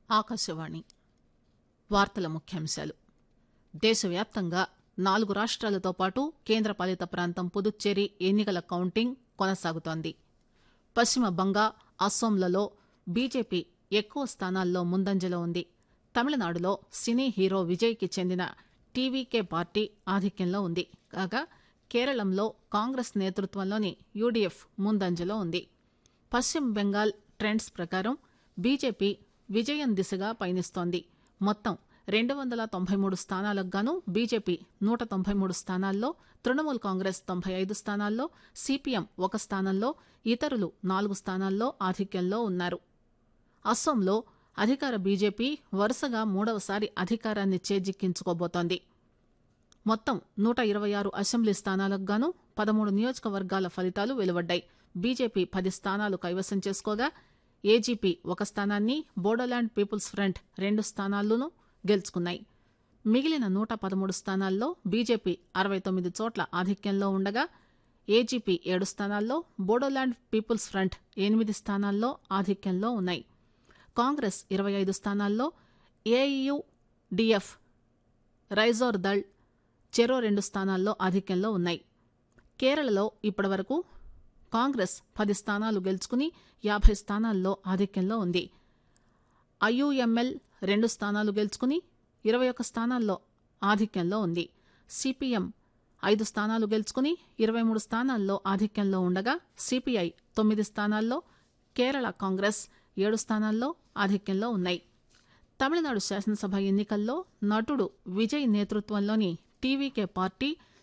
ఆకాశవాణి వార్తల ముఖ్యాంశాలు దేశవ్యాప్తంగా నాలుగు రాష్ట్రాలతో పాటు కేంద్రపాలిత ప్రాంతం పుదుచ్చేరి ఎన్నికల కౌంటింగ్ కొనసాగుతోంది పశ్చిమ బంగా అస్సోంలలో బీజేపీ ఎక్కువ స్థానాల్లో ముందంజలో ఉంది తమిళనాడులో సినీ హీరో విజయ్కి చెందిన టీవీకే పార్టీ ఆధిక్యంలో ఉంది కాగా కేరళంలో కాంగ్రెస్ నేతృత్వంలోని యూడీఎఫ్ ముందంజలో ఉంది పశ్చిమ బెంగాల్ ట్రెండ్స్ ప్రకారం బీజేపీ విజయం దిశగా పయనిస్తోంది మొత్తం రెండు వందల తొంభై మూడు స్థానాలకు గాను బీజేపీ నూట తొంభై మూడు స్థానాల్లో తృణమూల్ కాంగ్రెస్ తొంభై ఐదు స్థానాల్లో సిపిఎం ఒక స్థానంలో ఇతరులు నాలుగు స్థానాల్లో ఆధిక్యంలో ఉన్నారు అస్సోంలో అధికార బీజేపీ వరుసగా మూడవసారి అధికారాన్ని చేజిక్కించుకోబోతోంది మొత్తం నూట ఇరవై ఆరు అసెంబ్లీ స్థానాలకు గాను పదమూడు నియోజకవర్గాల ఫలితాలు వెలువడ్డాయి బీజేపీ పది స్థానాలు కైవసం చేసుకోగా ఏజీపీ ఒక స్థానాన్ని బోడోల్యాండ్ పీపుల్స్ ఫ్రంట్ రెండు స్థానాలను గెలుచుకున్నాయి మిగిలిన నూట పదమూడు స్థానాల్లో బీజేపీ అరవై తొమ్మిది చోట్ల ఆధిక్యంలో ఉండగా ఏజీపీ ఏడు స్థానాల్లో బోడోల్యాండ్ పీపుల్స్ ఫ్రంట్ ఎనిమిది స్థానాల్లో ఆధిక్యంలో ఉన్నాయి కాంగ్రెస్ ఇరవై ఐదు స్థానాల్లో ఏయూ డిఎఫ్ రైజోర్ దళ్ చెరో రెండు స్థానాల్లో ఆధిక్యంలో ఉన్నాయి కేరళలో ఇప్పటివరకు కాంగ్రెస్ పది స్థానాలు గెలుచుకుని యాభై స్థానాల్లో ఆధిక్యంలో ఉంది ఐయుఎంఎల్ రెండు స్థానాలు గెలుచుకుని ఇరవై ఒక్క స్థానాల్లో ఆధిక్యంలో ఉంది సిపిఎం ఐదు స్థానాలు గెలుచుకుని ఇరవై మూడు స్థానాల్లో ఆధిక్యంలో ఉండగా సిపిఐ తొమ్మిది స్థానాల్లో కేరళ కాంగ్రెస్ ఏడు స్థానాల్లో ఆధిక్యంలో ఉన్నాయి తమిళనాడు శాసనసభ ఎన్నికల్లో నటుడు విజయ్ నేతృత్వంలోని టీవీకే పార్టీ